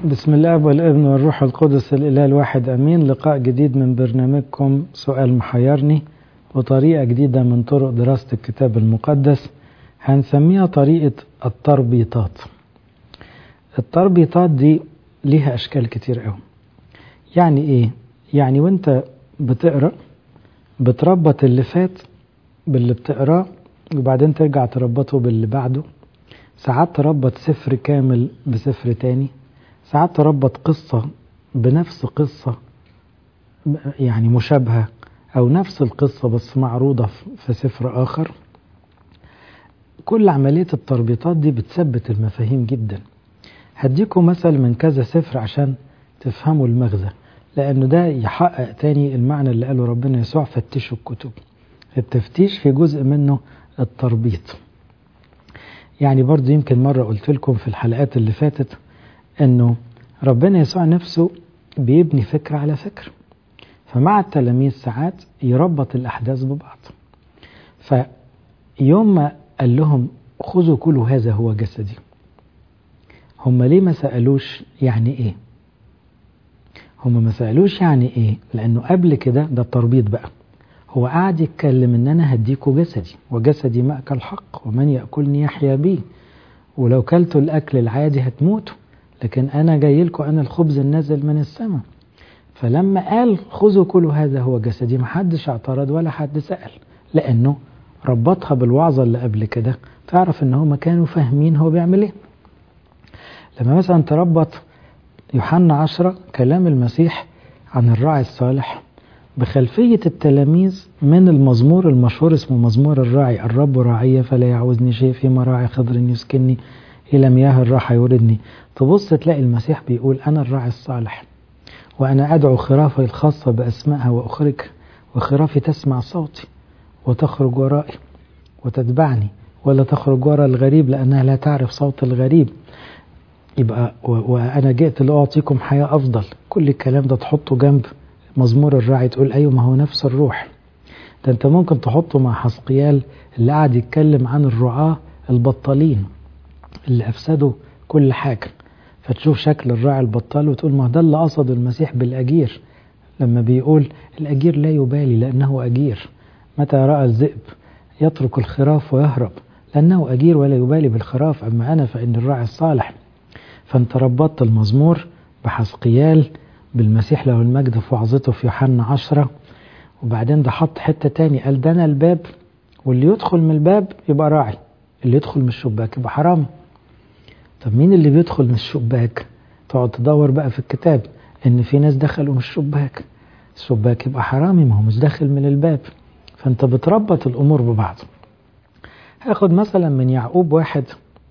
بسم الله والابن والروح القدس الإله الواحد أمين لقاء جديد من برنامجكم سؤال محيرني وطريقة جديدة من طرق دراسة الكتاب المقدس هنسميها طريقة التربيطات التربيطات دي ليها أشكال كتير قوي يعني إيه؟ يعني وانت بتقرأ بتربط اللي فات باللي بتقراه وبعدين ترجع تربطه باللي بعده ساعات تربط سفر كامل بسفر تاني ساعات تربط قصة بنفس قصة يعني مشابهة أو نفس القصة بس معروضة في سفر آخر كل عملية التربيطات دي بتثبت المفاهيم جدا هديكم مثل من كذا سفر عشان تفهموا المغزى لأنه ده يحقق تاني المعنى اللي قاله ربنا يسوع فتشوا الكتب التفتيش في جزء منه التربيط يعني برضو يمكن مرة قلت لكم في الحلقات اللي فاتت انه ربنا يسوع نفسه بيبني فكرة على فكرة فمع التلاميذ ساعات يربط الأحداث ببعض فيوم ما قال لهم خذوا كل هذا هو جسدي هم ليه ما سألوش يعني ايه هم ما سألوش يعني ايه لأنه قبل كده ده التربيط بقى هو قاعد يتكلم ان انا هديكوا جسدي وجسدي مأكل حق ومن يأكلني يحيا بيه ولو كلتوا الأكل العادي هتموتوا لكن أنا جاي لكم أنا الخبز النازل من السماء فلما قال خذوا كل هذا هو جسدي ما حدش اعترض ولا حد سأل لأنه ربطها بالوعظة اللي قبل كده تعرف ان هم كانوا فاهمين هو بيعمل ايه لما مثلا تربط يوحنا عشرة كلام المسيح عن الراعي الصالح بخلفية التلاميذ من المزمور المشهور اسمه مزمور الراعي الرب راعية فلا يعوزني شيء في مراعي خضر يسكنني إلى مياه الراحة يوردني تبص تلاقي المسيح بيقول أنا الراعي الصالح وأنا أدعو خرافي الخاصة بأسمائها وأخرجها وخرافي تسمع صوتي وتخرج ورائي وتتبعني ولا تخرج وراء الغريب لأنها لا تعرف صوت الغريب يبقى وأنا جئت لأعطيكم حياة أفضل كل الكلام ده تحطه جنب مزمور الراعي تقول أيوة ما هو نفس الروح ده أنت ممكن تحطه مع حسقيال اللي قاعد يتكلم عن الرعاة البطالين اللي أفسدوا كل حاجة فتشوف شكل الراعي البطال وتقول ما ده اللي قصد المسيح بالأجير لما بيقول الأجير لا يبالي لأنه أجير متى رأى الذئب يترك الخراف ويهرب لأنه أجير ولا يبالي بالخراف أما أنا فإن الراعي الصالح فانت ربطت المزمور بحسقيال بالمسيح له المجد في وعظته في يوحنا عشرة وبعدين ده حط حتة تاني قال ده أنا الباب واللي يدخل من الباب يبقى راعي اللي يدخل من الشباك يبقى حرامي طب مين اللي بيدخل من الشباك تقعد تدور بقى في الكتاب ان في ناس دخلوا من الشباك الشباك يبقى حرامي ما هو مش داخل من الباب فانت بتربط الامور ببعض هاخد مثلا من يعقوب واحد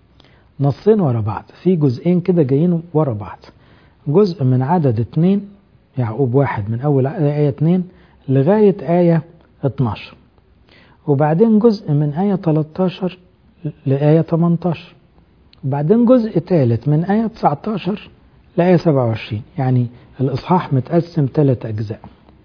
نصين ورا بعض في جزئين كده جايين ورا بعض جزء من عدد اتنين يعقوب واحد من اول آية اتنين لغاية آية 12 وبعدين جزء من آية 13 لآية 18 وبعدين جزء ثالث من آية 19 لآية 27 يعني الإصحاح متقسم ثلاث أجزاء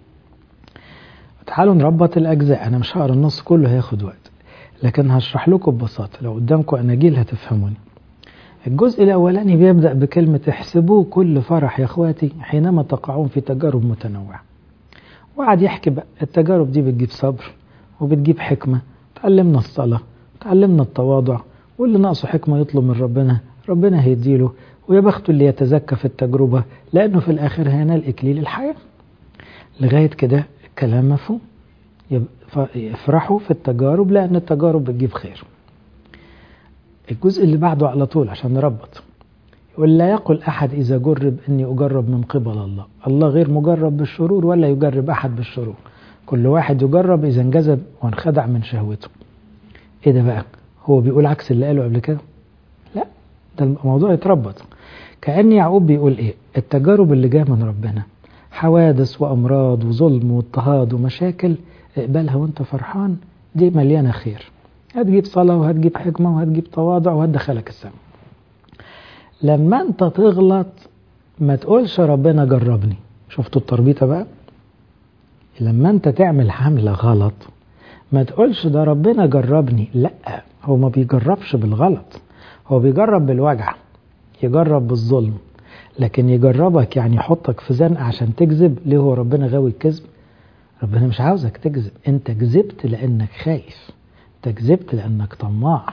تعالوا نربط الأجزاء أنا مش هقرا النص كله هياخد وقت لكن هشرح لكم ببساطة لو قدامكم أناجيل هتفهموني الجزء الأولاني بيبدأ بكلمة احسبوه كل فرح يا أخواتي حينما تقعون في تجارب متنوعة وقعد يحكي بقى التجارب دي بتجيب صبر وبتجيب حكمة تعلمنا الصلاة تعلمنا التواضع واللي ناقصه حكمة يطلب من ربنا ربنا هيديله ويا بخته اللي يتزكى في التجربة لأنه في الآخر هينال إكليل الحياة لغاية كده الكلام مفهوم يفرحوا في التجارب لأن التجارب بتجيب خير الجزء اللي بعده على طول عشان نربط يقول لا يقل أحد إذا جرب أني أجرب من قبل الله الله غير مجرب بالشرور ولا يجرب أحد بالشرور كل واحد يجرب إذا انجذب وانخدع من شهوته إيه ده بقى هو بيقول عكس اللي قاله قبل كده لا ده الموضوع يتربط كأن يعقوب بيقول إيه التجارب اللي جايه من ربنا حوادث وأمراض وظلم واضطهاد ومشاكل اقبلها وانت فرحان دي مليانة خير هتجيب صلاة وهتجيب حكمة وهتجيب تواضع وهتدخلك السماء لما انت تغلط ما تقولش ربنا جربني شفتوا التربيطة بقى لما انت تعمل حملة غلط ما تقولش ده ربنا جربني لا هو ما بيجربش بالغلط هو بيجرب بالوجع يجرب بالظلم لكن يجربك يعني يحطك في زنقة عشان تكذب ليه هو ربنا غاوي الكذب ربنا مش عاوزك تكذب انت كذبت لانك خايف انت كذبت لانك طماع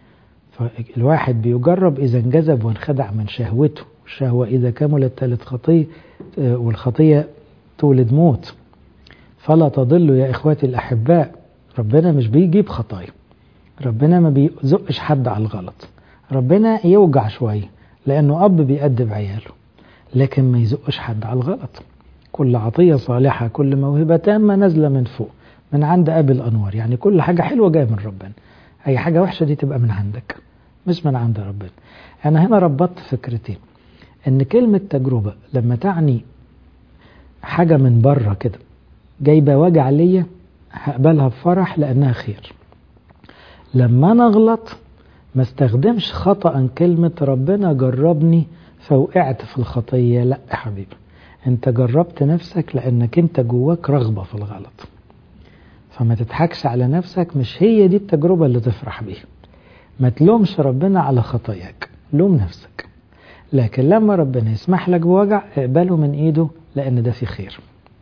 فالواحد بيجرب اذا انجذب وانخدع من شهوته الشهوة اذا كملت تلت خطية والخطية تولد موت فلا تضلوا يا اخواتي الاحباء ربنا مش بيجيب خطايا ربنا ما بيزقش حد على الغلط ربنا يوجع شوية لأنه أب بيأدب عياله لكن ما يزقش حد على الغلط كل عطية صالحة كل موهبة تامة نازلة من فوق من عند أبي الأنوار يعني كل حاجة حلوة جاية من ربنا أي حاجة وحشة دي تبقى من عندك مش من عند ربنا أنا هنا ربطت فكرتين إن كلمة تجربة لما تعني حاجة من بره كده جايبة وجع ليا هقبلها بفرح لأنها خير لما أنا أغلط ما استخدمش خطأ كلمة ربنا جربني فوقعت في الخطية لا يا حبيبي انت جربت نفسك لانك انت جواك رغبة في الغلط فما تضحكش على نفسك مش هي دي التجربة اللي تفرح بيها ما تلومش ربنا على خطاياك لوم نفسك لكن لما ربنا يسمح لك بوجع اقبله من ايده لان ده في خير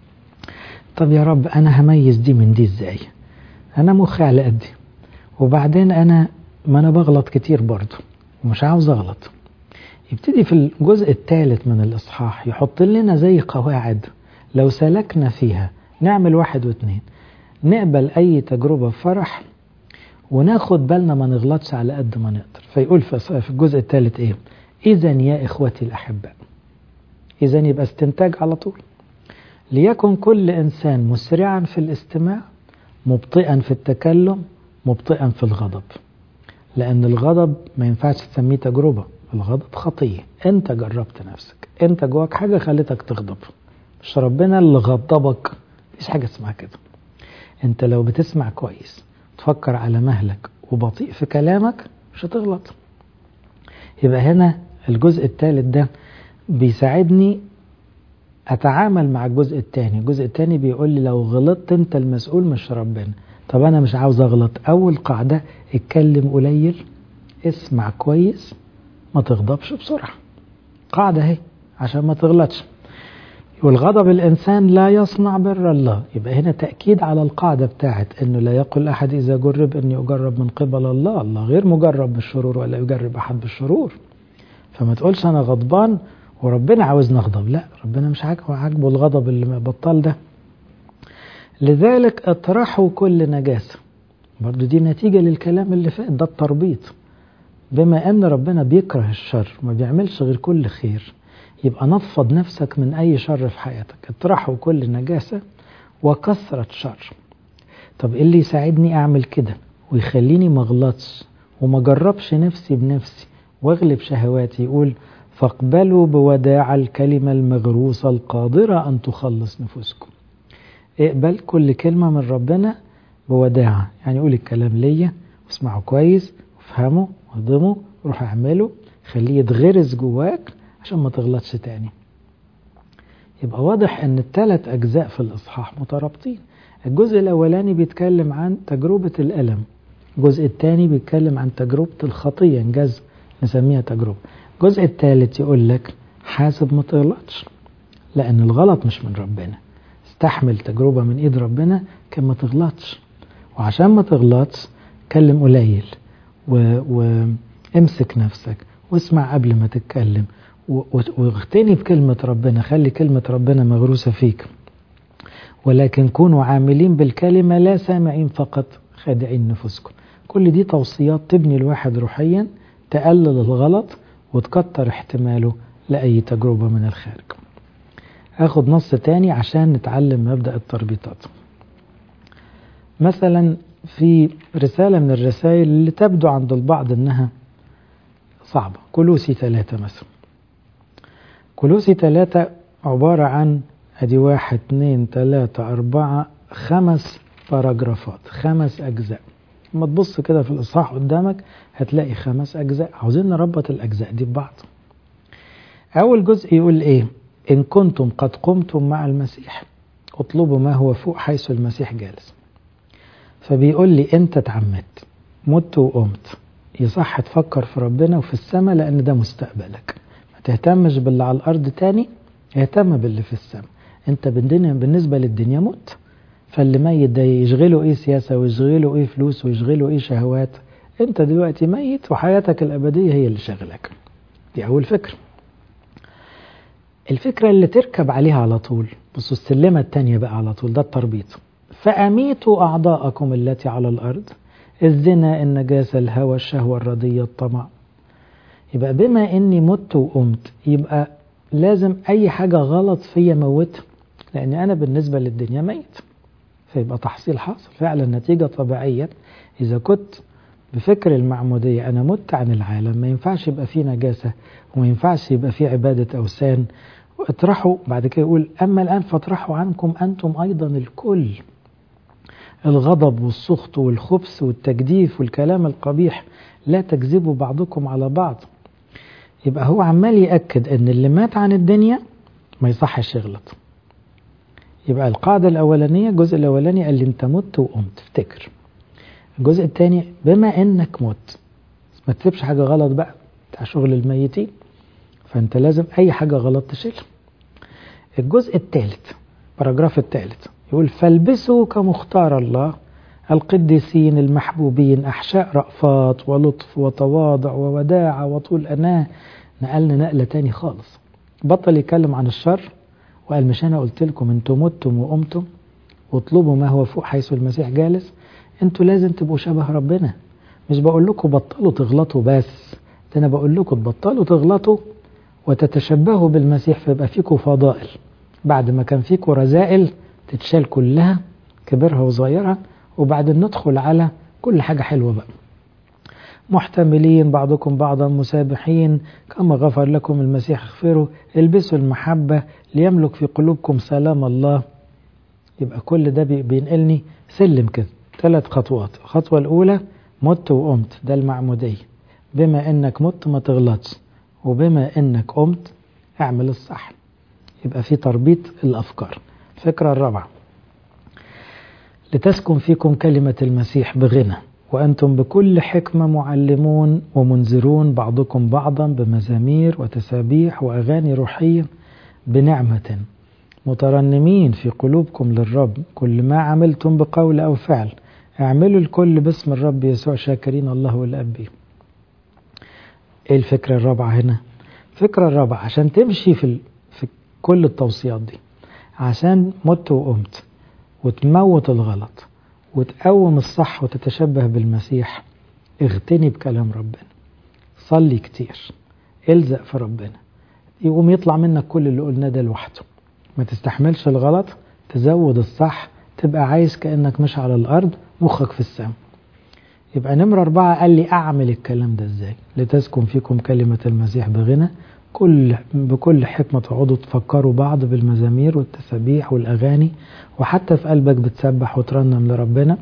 طب يا رب انا هميز دي من دي ازاي انا مخي على قدي وبعدين انا ما انا بغلط كتير برضه ومش عاوز اغلط يبتدي في الجزء الثالث من الاصحاح يحط لنا زي قواعد لو سلكنا فيها نعمل واحد واثنين نقبل اي تجربة بفرح وناخد بالنا ما نغلطش على قد ما نقدر فيقول في الجزء الثالث ايه اذا يا اخوتي الاحباء اذا يبقى استنتاج على طول ليكن كل انسان مسرعا في الاستماع مبطئا في التكلم مبطئا في الغضب لأن الغضب ما ينفعش تسميه تجربة الغضب خطية أنت جربت نفسك أنت جواك حاجة خلتك تغضب مش ربنا اللي غضبك مفيش حاجة اسمها كده أنت لو بتسمع كويس تفكر على مهلك وبطيء في كلامك مش هتغلط يبقى هنا الجزء الثالث ده بيساعدني أتعامل مع الجزء الثاني الجزء الثاني بيقول لي لو غلطت أنت المسؤول مش ربنا طب أنا مش عاوز أغلط أول قاعدة اتكلم قليل اسمع كويس ما تغضبش بسرعة قاعدة اهي عشان ما تغلطش والغضب الإنسان لا يصنع بر الله يبقى هنا تأكيد على القاعدة بتاعت أنه لا يقول أحد إذا جرب أني أجرب من قبل الله الله غير مجرب بالشرور ولا يجرب أحد بالشرور فما تقولش أنا غضبان وربنا عاوزني أغضب لا ربنا مش عاجبه عاجبه الغضب اللي بطال ده لذلك اطرحوا كل نجاسة برضو دي نتيجة للكلام اللي فات ده التربيط بما ان ربنا بيكره الشر وما بيعملش غير كل خير يبقى نفض نفسك من اي شر في حياتك اطرحوا كل نجاسة وكثرة شر طب ايه اللي يساعدني اعمل كده ويخليني ما اغلطش وما جربش نفسي بنفسي واغلب شهواتي يقول فاقبلوا بوداع الكلمة المغروسة القادرة أن تخلص نفوسكم اقبل كل كلمة من ربنا بوداعة يعني قول الكلام ليا واسمعه كويس وافهمه واهضمه روح اعمله خليه يتغرس جواك عشان ما تغلطش تاني يبقى واضح ان الثلاث اجزاء في الاصحاح مترابطين الجزء الاولاني بيتكلم عن تجربة الالم الجزء الثاني بيتكلم عن تجربة الخطية انجاز نسميها تجربة الجزء الثالث يقول لك حاسب ما تغلطش لان الغلط مش من ربنا استحمل تجربة من ايد ربنا كان ما تغلطش وعشان ما تغلطش كلم قليل وامسك نفسك واسمع قبل ما تتكلم واغتني بكلمة ربنا خلي كلمة ربنا مغروسة فيك ولكن كونوا عاملين بالكلمة لا سامعين فقط خادعين نفسكم كل دي توصيات تبني الواحد روحيا تقلل الغلط وتكتر احتماله لأي تجربة من الخارج هاخد نص تاني عشان نتعلم مبدأ التربيطات مثلا في رسالة من الرسائل اللي تبدو عند البعض انها صعبة كلوسي ثلاثة مثلا كلوسي ثلاثة عبارة عن ادي واحد اتنين تلاتة اربعة خمس باراجرافات خمس اجزاء لما تبص كده في الاصحاح قدامك هتلاقي خمس اجزاء عاوزين نربط الاجزاء دي ببعض اول جزء يقول ايه ان كنتم قد قمتم مع المسيح اطلبوا ما هو فوق حيث المسيح جالس فبيقول لي انت اتعمدت مت وقمت يصح تفكر في ربنا وفي السماء لان ده مستقبلك ما تهتمش باللي على الأرض تاني اهتم باللي في السماء انت بالنسبة للدنيا مت فاللي ميت ده يشغله ايه سياسة ويشغله ايه فلوس ويشغله ايه شهوات انت دلوقتي ميت وحياتك الأبدية هي اللي شغلك دي أول فكرة الفكرة اللي تركب عليها على طول بصوا السلمة التانية بقى على طول ده التربيط فأميتوا أعضاءكم التي على الأرض الزنا النجاسة الهوى الشهوة الردية الطمع يبقى بما إني مت وقمت يبقى لازم أي حاجة غلط فيا موتها لأن أنا بالنسبة للدنيا ميت فيبقى تحصيل حاصل فعلا نتيجة طبيعية إذا كنت بفكر المعمودية أنا مت عن العالم ما ينفعش يبقى فيه نجاسة وما ينفعش يبقى فيه عبادة أوثان اطرحوا بعد كده يقول أما الآن فاطرحوا عنكم أنتم أيضا الكل الغضب والسخط والخبث والتجديف والكلام القبيح لا تكذبوا بعضكم على بعض يبقى هو عمال يأكد أن اللي مات عن الدنيا ما يصحش يغلط يبقى القاعدة الأولانية الجزء الأولاني قال لي أنت مت وقمت افتكر الجزء الثاني بما انك مت ما تسيبش حاجة غلط بقى بتاع شغل الميتين فانت لازم اي حاجة غلط تشيلها الجزء الثالث باراجراف الثالث يقول فالبسوا كمختار الله القديسين المحبوبين أحشاء رأفات ولطف وتواضع ووداعة وطول أناه نقلنا نقلة تاني خالص بطل يتكلم عن الشر وقال مش أنا قلت لكم أنتم متم وقمتم واطلبوا ما هو فوق حيث المسيح جالس انتوا لازم تبقوا شبه ربنا مش بقول لكم بطلوا تغلطوا بس ده انا بقول لكم تبطلوا تغلطوا وتتشبهوا بالمسيح فيبقى فيكم فضائل بعد ما كان فيكم رذائل تتشال كلها كبرها وصغيرها وبعدين ندخل على كل حاجة حلوة بقى محتملين بعضكم بعضا مسابحين كما غفر لكم المسيح اغفروا البسوا المحبة ليملك في قلوبكم سلام الله يبقى كل ده بينقلني سلم كده ثلاث خطوات الخطوة الأولى مت وقمت ده المعمودية بما إنك مت ما تغلطش وبما إنك قمت اعمل الصح يبقى في تربيط الأفكار الفكرة الرابعة لتسكن فيكم كلمة المسيح بغنى وأنتم بكل حكمة معلمون ومنذرون بعضكم بعضا بمزامير وتسابيح وأغاني روحية بنعمة مترنمين في قلوبكم للرب كل ما عملتم بقول أو فعل اعملوا الكل باسم الرب يسوع شاكرين الله والأب ايه الفكرة الرابعة هنا الفكرة الرابعة عشان تمشي في, في كل التوصيات دي عشان مت وقمت وتموت الغلط وتقوم الصح وتتشبه بالمسيح اغتني بكلام ربنا صلي كتير الزق في ربنا يقوم يطلع منك كل اللي قلناه ده لوحده ما تستحملش الغلط تزود الصح تبقى عايز كأنك مش على الأرض مخك في السماء يبقى نمرة أربعة قال لي أعمل الكلام ده إزاي لتسكن فيكم كلمة المسيح بغنى كل بكل حكمة تقعدوا تفكروا بعض بالمزامير والتسابيح والأغاني وحتى في قلبك بتسبح وترنم لربنا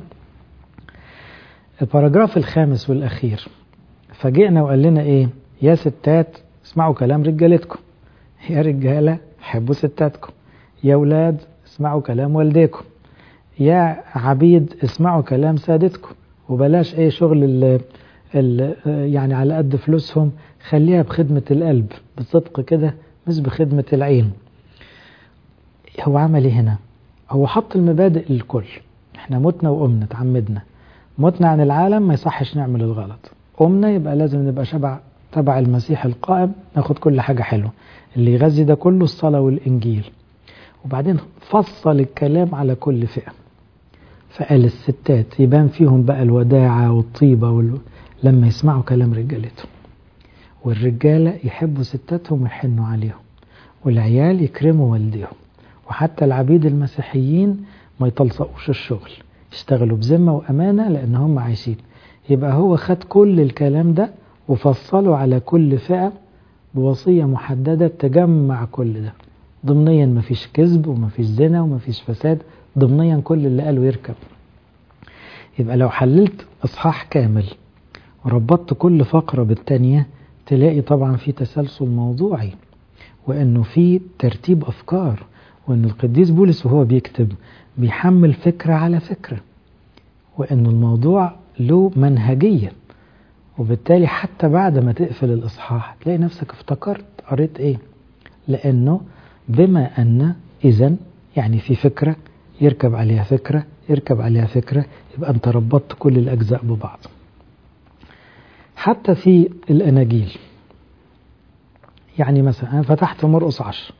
الباراجراف الخامس والأخير فجئنا وقال لنا إيه يا ستات اسمعوا كلام رجالتكم يا رجالة حبوا ستاتكم يا ولاد اسمعوا كلام والديكم يا عبيد اسمعوا كلام سادتكم وبلاش ايه شغل ال ال يعني على قد فلوسهم خليها بخدمة القلب بصدق كده مش بخدمة العين هو عمل ايه هنا هو حط المبادئ للكل احنا متنا وقمنا اتعمدنا متنا عن العالم ما يصحش نعمل الغلط قمنا يبقى لازم نبقى شبع تبع المسيح القائم ناخد كل حاجة حلوة اللي يغذي ده كله الصلاة والإنجيل وبعدين فصل الكلام على كل فئة فقال الستات يبان فيهم بقى الوداعة والطيبة وال... لما يسمعوا كلام رجالتهم والرجالة يحبوا ستاتهم ويحنوا عليهم والعيال يكرموا والديهم وحتى العبيد المسيحيين ما يتلصقوش الشغل يشتغلوا بذمة وأمانة لأن هم عايشين يبقى هو خد كل الكلام ده وفصله على كل فئة بوصية محددة تجمع كل ده ضمنيا مفيش كذب ومفيش زنا ومفيش فساد ضمنيا كل اللي قاله يركب يبقى لو حللت إصحاح كامل وربطت كل فقرة بالتانية تلاقي طبعا في تسلسل موضوعي وانه في ترتيب افكار وان القديس بولس وهو بيكتب بيحمل فكرة على فكرة وان الموضوع له منهجية وبالتالي حتى بعد ما تقفل الإصحاح تلاقي نفسك افتكرت قريت إيه لأنه بما أن إذا يعني في فكرة يركب عليها فكرة يركب عليها فكرة يبقى أنت ربطت كل الأجزاء ببعض حتى في الأناجيل يعني مثلا أنا فتحت مرقص عشر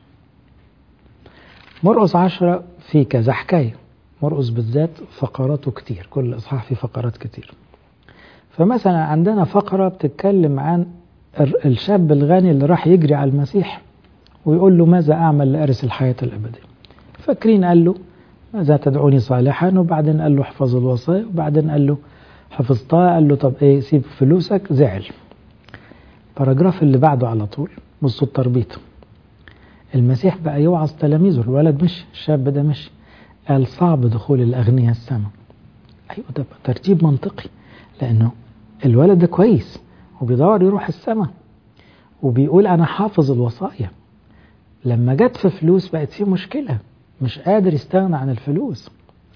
مرقص عشرة في كذا حكاية مرقص بالذات فقراته كتير كل إصحاح فيه فقرات كتير فمثلا عندنا فقرة بتتكلم عن الشاب الغني اللي راح يجري على المسيح ويقول له ماذا أعمل لأرث الحياة الأبدية فاكرين قال له ماذا تدعوني صالحا وبعدين قال له احفظ الوصايا وبعدين قال له حفظتها قال له طب ايه سيب فلوسك زعل الباراجراف اللي بعده على طول بصوا التربيط المسيح بقى يوعظ تلاميذه الولد مشي الشاب ده مشي قال صعب دخول الأغنياء السماء أيوة ده ترتيب منطقي لأنه الولد ده كويس وبيدور يروح السماء وبيقول أنا حافظ الوصايا لما جت في فلوس بقت في مشكلة مش قادر يستغنى عن الفلوس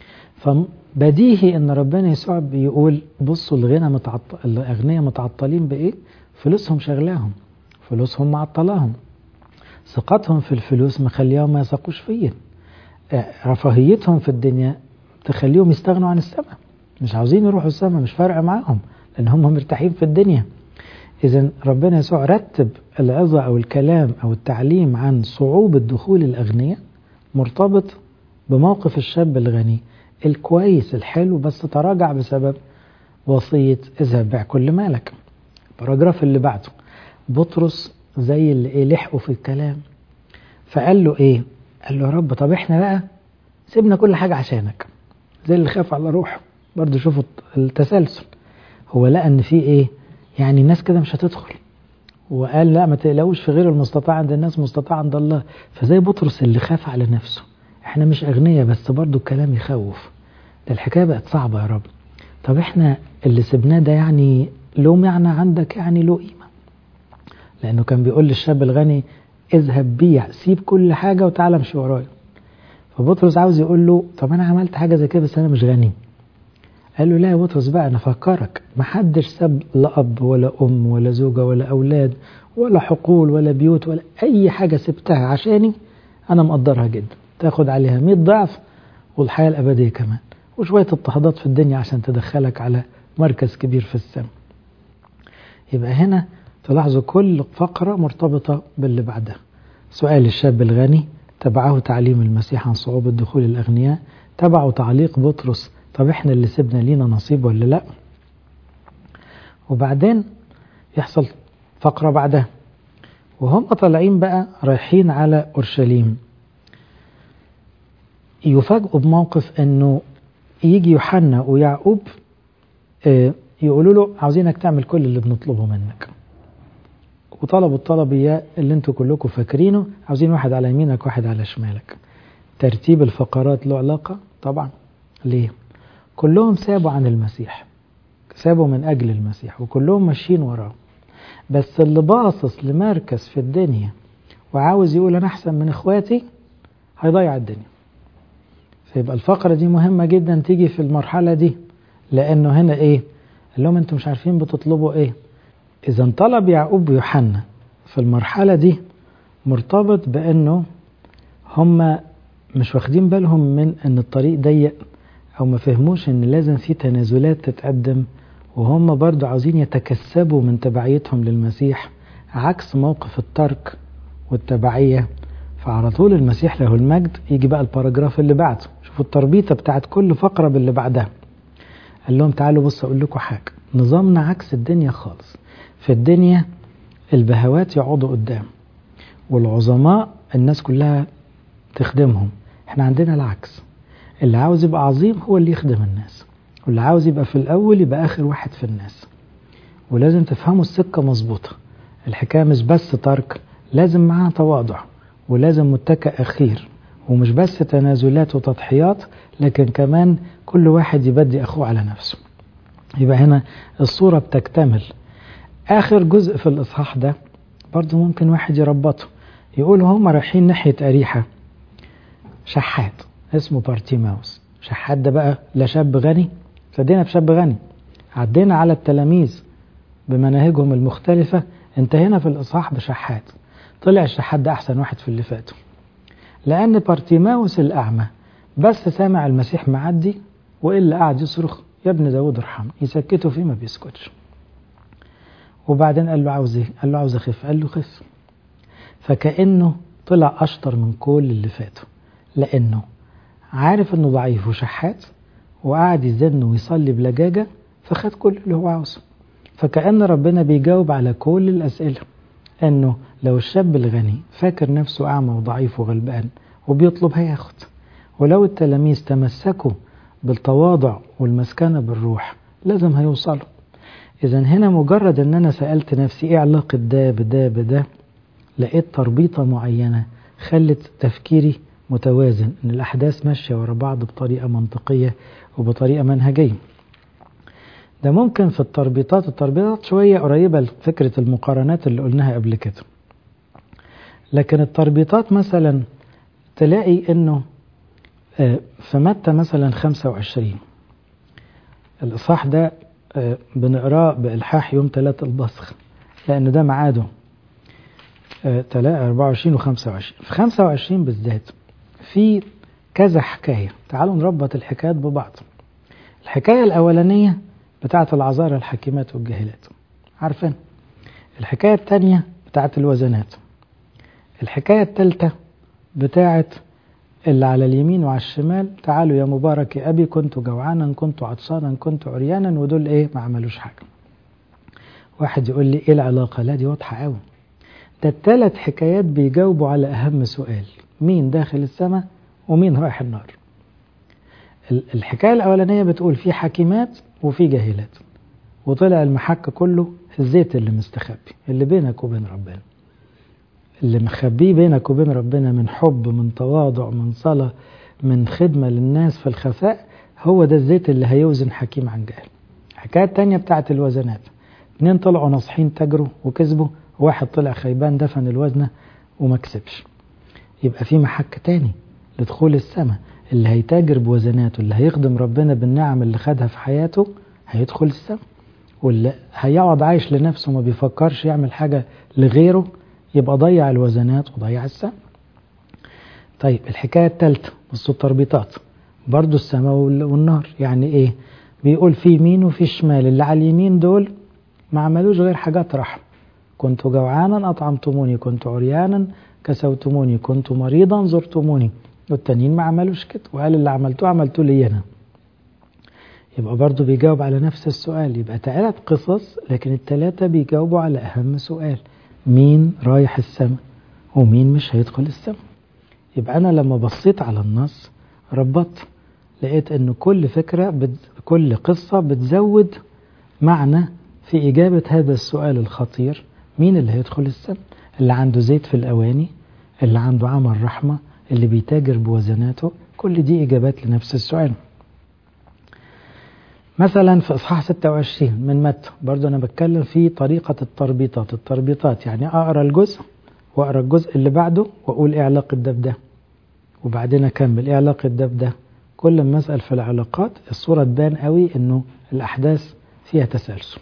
فبديهي ان ربنا يسوع بيقول بصوا الغنى متعط... الاغنياء متعطلين بايه فلوسهم شغلاهم فلوسهم معطلاهم ثقتهم في الفلوس مخليهم ما يثقوش فيا رفاهيتهم في الدنيا تخليهم يستغنوا عن السماء مش عاوزين يروحوا السماء مش فارقه معاهم لان هم مرتاحين في الدنيا اذا ربنا يسوع رتب العظه او الكلام او التعليم عن صعوبه دخول الاغنياء مرتبط بموقف الشاب الغني الكويس الحلو بس تراجع بسبب وصية اذهب بيع كل مالك الباراجراف اللي بعده بطرس زي اللي ايه لحقه في الكلام فقال له ايه قال له يا رب طب احنا بقى سيبنا كل حاجة عشانك زي اللي خاف على روحه برضه شوفوا التسلسل هو لقى ان في ايه يعني الناس كده مش هتدخل وقال لا ما تقلقوش في غير المستطاع عند الناس مستطاع عند الله فزي بطرس اللي خاف على نفسه احنا مش اغنياء بس برضو الكلام يخوف ده الحكايه بقت صعبه يا رب طب احنا اللي سبناه ده يعني له معنى عندك يعني له قيمه لانه كان بيقول للشاب الغني اذهب بيع سيب كل حاجه وتعالى امشي ورايا فبطرس عاوز يقول له طب انا عملت حاجه زي كده بس انا مش غني قال له لا يا بطرس بقى انا افكرك محدش ساب لا اب ولا ام ولا زوجه ولا اولاد ولا حقول ولا بيوت ولا اي حاجه سبتها عشاني انا مقدرها جدا تاخد عليها 100 ضعف والحياه الابديه كمان وشويه اضطهادات في الدنيا عشان تدخلك على مركز كبير في السماء يبقى هنا تلاحظوا كل فقره مرتبطه باللي بعدها سؤال الشاب الغني تبعه تعليم المسيح عن صعوبه دخول الاغنياء تبعه تعليق بطرس طب احنا اللي سيبنا لينا نصيب ولا لا وبعدين يحصل فقرة بعدها وهم طالعين بقى رايحين على أورشليم يفاجئوا بموقف انه يجي يوحنا ويعقوب يقولوا له عاوزينك تعمل كل اللي بنطلبه منك وطلبوا الطلب اياه اللي انتوا كلكم فاكرينه عاوزين واحد على يمينك واحد على شمالك ترتيب الفقرات له علاقة طبعا ليه كلهم سابوا عن المسيح سابوا من أجل المسيح وكلهم ماشيين وراه بس اللي باصص لمركز في الدنيا وعاوز يقول أنا أحسن من إخواتي هيضيع الدنيا فيبقى الفقرة دي مهمة جدا تيجي في المرحلة دي لأنه هنا إيه قال لهم أنتم مش عارفين بتطلبوا إيه إذا طلب يعقوب ويوحنا في المرحلة دي مرتبط بأنه هم مش واخدين بالهم من أن الطريق ضيق أو ما فهموش إن لازم في تنازلات تتقدم وهم برضو عاوزين يتكسبوا من تبعيتهم للمسيح عكس موقف الترك والتبعية فعلى طول المسيح له المجد يجي بقى الباراجراف اللي بعده شوفوا التربيطة بتاعت كل فقرة باللي بعدها قال لهم تعالوا بص أقول لكم حاجة نظامنا عكس الدنيا خالص في الدنيا البهوات يقعدوا قدام والعظماء الناس كلها تخدمهم احنا عندنا العكس اللي عاوز يبقى عظيم هو اللي يخدم الناس واللي عاوز يبقى في الأول يبقى آخر واحد في الناس ولازم تفهموا السكة مظبوطة الحكاية مش بس ترك لازم معاها تواضع ولازم متكئ أخير ومش بس تنازلات وتضحيات لكن كمان كل واحد يبدي أخوه على نفسه يبقى هنا الصورة بتكتمل آخر جزء في الإصحاح ده برضو ممكن واحد يربطه يقول هم رايحين ناحية أريحة شحات اسمه بارتيماوس شحات ده بقى لا شاب غني ابتدينا بشاب غني عدينا على التلاميذ بمناهجهم المختلفة انتهينا في الإصحاح بشحات طلع الشحات ده أحسن واحد في اللي فاتوا لأن بارتيماوس الأعمى بس سامع المسيح معدي وإلا قاعد يصرخ يا ابن داود ارحم يسكته فيه ما بيسكتش وبعدين قال له عاوز ايه قال له عاوز اخف قال له خف فكأنه طلع أشطر من كل اللي فاتوا لأنه عارف إنه ضعيف وشحات وقعد يزن ويصلي بلجاجة فخد كل اللي هو عاوزه فكأن ربنا بيجاوب على كل الأسئلة إنه لو الشاب الغني فاكر نفسه أعمى وضعيف وغلبان وبيطلب هياخد ولو التلاميذ تمسكوا بالتواضع والمسكنة بالروح لازم هيوصلوا إذا هنا مجرد إن أنا سألت نفسي إيه علاقة ده بده بده لقيت تربيطة معينة خلت تفكيري متوازن إن الأحداث ماشية ورا بعض بطريقة منطقية وبطريقة منهجية ده ممكن في التربيطات التربيطات شوية قريبة لفكرة المقارنات اللي قلناها قبل كده لكن التربيطات مثلا تلاقي انه في متى مثلا 25 الإصحاح ده بنقراه بإلحاح يوم 3 البصخ لأن ده ميعاده 24 و 25 في 25 بالذات في كذا حكاية تعالوا نربط الحكايات ببعض الحكاية الأولانية بتاعة العذارى الحكيمات والجاهلات عارفين الحكاية الثانية بتاعة الوزنات الحكاية الثالثة بتاعة اللي على اليمين وعلى الشمال تعالوا يا مبارك يا أبي كنت جوعانا كنت عطشانا كنت عريانا ودول إيه ما عملوش حاجة واحد يقول لي إيه العلاقة لا دي واضحة قوي ده الثلاث حكايات بيجاوبوا على أهم سؤال مين داخل السماء ومين رايح النار الحكاية الأولانية بتقول في حكيمات وفي جاهلات وطلع المحك كله في الزيت اللي مستخبي اللي بينك وبين ربنا اللي مخبيه بينك وبين ربنا من حب من تواضع من صلاة من خدمة للناس في الخفاء هو ده الزيت اللي هيوزن حكيم عن جاهل الحكاية التانية بتاعت الوزنات اتنين طلعوا ناصحين تجروا وكسبوا واحد طلع خيبان دفن الوزنة وما كسبش يبقى في محك تاني لدخول السماء اللي هيتاجر بوزناته اللي هيخدم ربنا بالنعم اللي خدها في حياته هيدخل السماء واللي هيقعد عايش لنفسه ما بيفكرش يعمل حاجة لغيره يبقى ضيع الوزنات وضيع السماء طيب الحكاية الثالثة بصوا التربيطات برضو السماء والنار يعني ايه بيقول في يمين وفي شمال اللي على اليمين دول ما عملوش غير حاجات رحمة كنت جوعانا أطعمتموني كنت عريانا كسوتموني كنت مريضا زرتموني والتانيين ما عملوش كده وقال اللي عملتوه عملتوه لي أنا يبقى برضه بيجاوب على نفس السؤال يبقى ثلاث قصص لكن الثلاثة بيجاوبوا على أهم سؤال مين رايح السماء ومين مش هيدخل السماء يبقى أنا لما بصيت على النص ربطت لقيت أن كل فكرة بت... كل قصة بتزود معنى في إجابة هذا السؤال الخطير مين اللي هيدخل السماء اللي عنده زيت في الأواني اللي عنده عمل رحمة اللي بيتاجر بوزناته كل دي إجابات لنفس السؤال مثلا في إصحاح 26 من متى برضو أنا بتكلم في طريقة التربيطات التربيطات يعني أقرأ الجزء وأقرأ الجزء اللي بعده وأقول إيه علاقة ده بده وبعدين أكمل إيه علاقة ده بده كل ما أسأل في العلاقات الصورة تبان قوي إنه الأحداث فيها تسلسل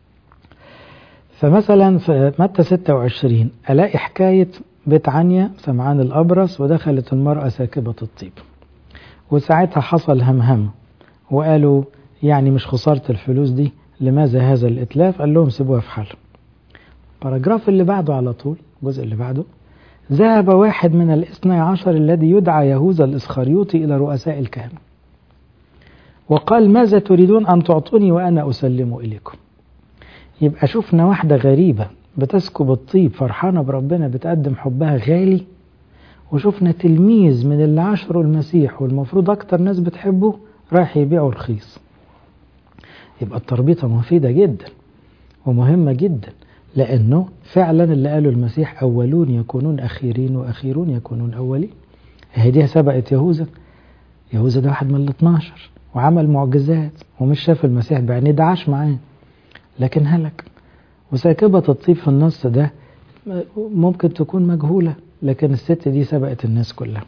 فمثلا في متى 26 ألاقي حكاية بيت عنيا سمعان الأبرص ودخلت المرأة ساكبة الطيب وساعتها حصل همهم وقالوا يعني مش خسارة الفلوس دي لماذا هذا الإتلاف قال لهم سيبوها في حال باراجراف اللي بعده على طول الجزء اللي بعده ذهب واحد من الاثني عشر الذي يدعى يهوذا الإسخريوطي إلى رؤساء الكهنة وقال ماذا تريدون أن تعطوني وأنا أسلم إليكم يبقى شفنا واحدة غريبة بتسكب الطيب فرحانة بربنا بتقدم حبها غالي وشفنا تلميذ من اللي عاشروا المسيح والمفروض أكتر ناس بتحبه رايح يبيعه رخيص يبقى التربيطة مفيدة جدا ومهمة جدا لأنه فعلا اللي قاله المسيح أولون يكونون أخيرين وأخيرون يكونون أولين هي دي سبقت يهوذا يهوذا ده واحد من ال 12 وعمل معجزات ومش شاف المسيح بعينيه ده عاش معاه لكن هلك وساكبة الطيب في النص ده ممكن تكون مجهولة لكن الست دي سبقت الناس كلها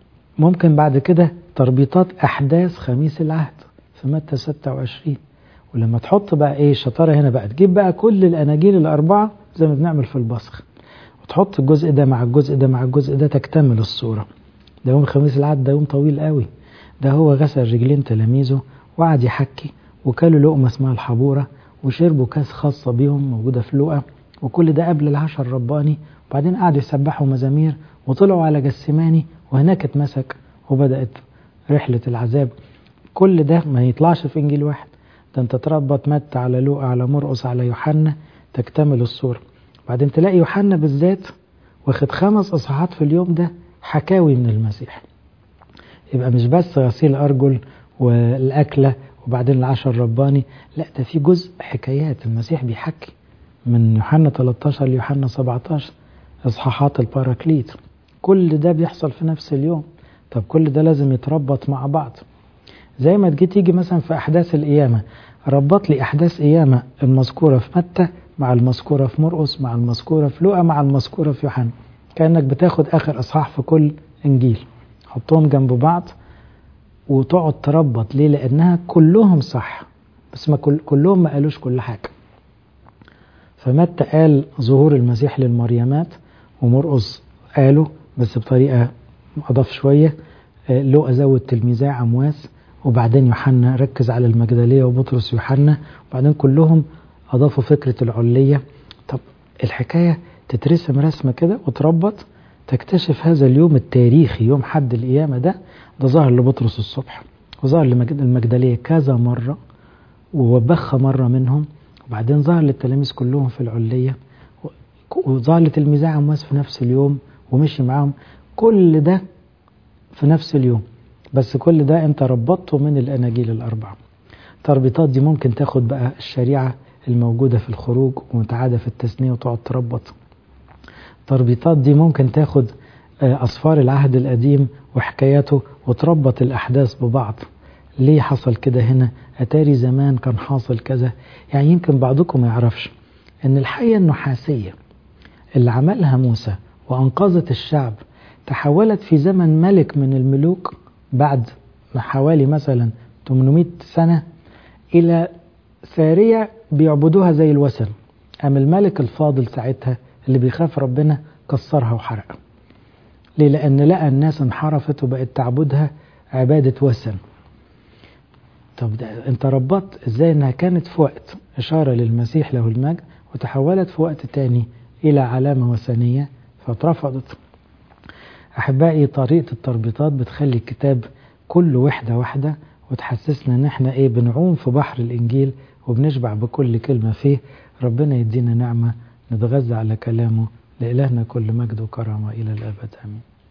ممكن بعد كده تربيطات أحداث خميس العهد في متى 26 ولما تحط بقى ايه الشطارة هنا بقى تجيب بقى كل الأناجيل الأربعة زي ما بنعمل في البصخ وتحط الجزء ده مع الجزء ده مع الجزء ده تكتمل الصورة ده يوم الخميس العاد ده يوم طويل قوي ده هو غسل رجلين تلاميذه وقعد يحكي وكلوا لقمة اسمها الحبورة وشربوا كاس خاصة بيهم موجودة في لقا وكل ده قبل العشاء الرباني وبعدين قعدوا يسبحوا مزامير وطلعوا على جسماني وهناك اتمسك وبدأت رحلة العذاب كل ده ما يطلعش في إنجيل واحد ده انت تربط متى على لوقا على مرقس على يوحنا تكتمل الصورة بعدين تلاقي يوحنا بالذات واخد خمس اصحاحات في اليوم ده حكاوي من المسيح يبقى مش بس غسيل ارجل والاكله وبعدين العشاء الرباني لا ده في جزء حكايات المسيح بيحكي من يوحنا 13 ليوحنا 17 اصحاحات الباراكليت كل ده بيحصل في نفس اليوم طب كل ده لازم يتربط مع بعض زي ما تجي تيجي مثلا في احداث القيامه ربط لي احداث قيامه المذكوره في متى مع المذكوره في مرقس مع المذكوره في لوقا مع المذكوره في يوحنا كانك بتاخد اخر اصحاح في كل انجيل حطهم جنب بعض وتقعد تربط ليه لانها كلهم صح بس ما كل كلهم ما قالوش كل حاجه فمتى قال ظهور المسيح للمريمات ومرقس قاله بس بطريقه اضاف شويه لوقا زود تلميذي عمواس وبعدين يوحنا ركز على المجدليه وبطرس يوحنا وبعدين كلهم اضافوا فكره العليه طب الحكايه تترسم رسمه كده وتربط تكتشف هذا اليوم التاريخي يوم حد القيامه ده ده ظهر لبطرس الصبح وظهر للمجدليه كذا مره ووبخ مره منهم وبعدين ظهر للتلاميذ كلهم في العليه وظهر لتلميذي عمواس في نفس اليوم ومشي معاهم كل ده في نفس اليوم بس كل ده انت ربطته من الاناجيل الاربعه التربيطات دي ممكن تاخد بقى الشريعه الموجوده في الخروج ومتعاده في التثنيه وتقعد تربط التربيطات دي ممكن تاخد اصفار العهد القديم وحكاياته وتربط الاحداث ببعض ليه حصل كده هنا اتاري زمان كان حاصل كذا يعني يمكن بعضكم ما يعرفش ان الحيه النحاسيه اللي عملها موسى وانقذت الشعب تحولت في زمن ملك من الملوك بعد حوالي مثلا 800 سنة إلى سارية بيعبدوها زي الوثن قام الملك الفاضل ساعتها اللي بيخاف ربنا كسرها وحرقها ليه لأن لقى الناس انحرفت وبقت تعبدها عبادة وثن طب ده انت ربطت ازاي انها كانت في وقت اشارة للمسيح له المجد وتحولت في وقت تاني الى علامة وثنية فاترفضت احبائي طريقة التربيطات بتخلي الكتاب كل وحدة واحدة وتحسسنا ان احنا ايه بنعوم في بحر الانجيل وبنشبع بكل كلمة فيه ربنا يدينا نعمة نتغذى على كلامه لإلهنا كل مجد وكرامة إلى الأبد آمين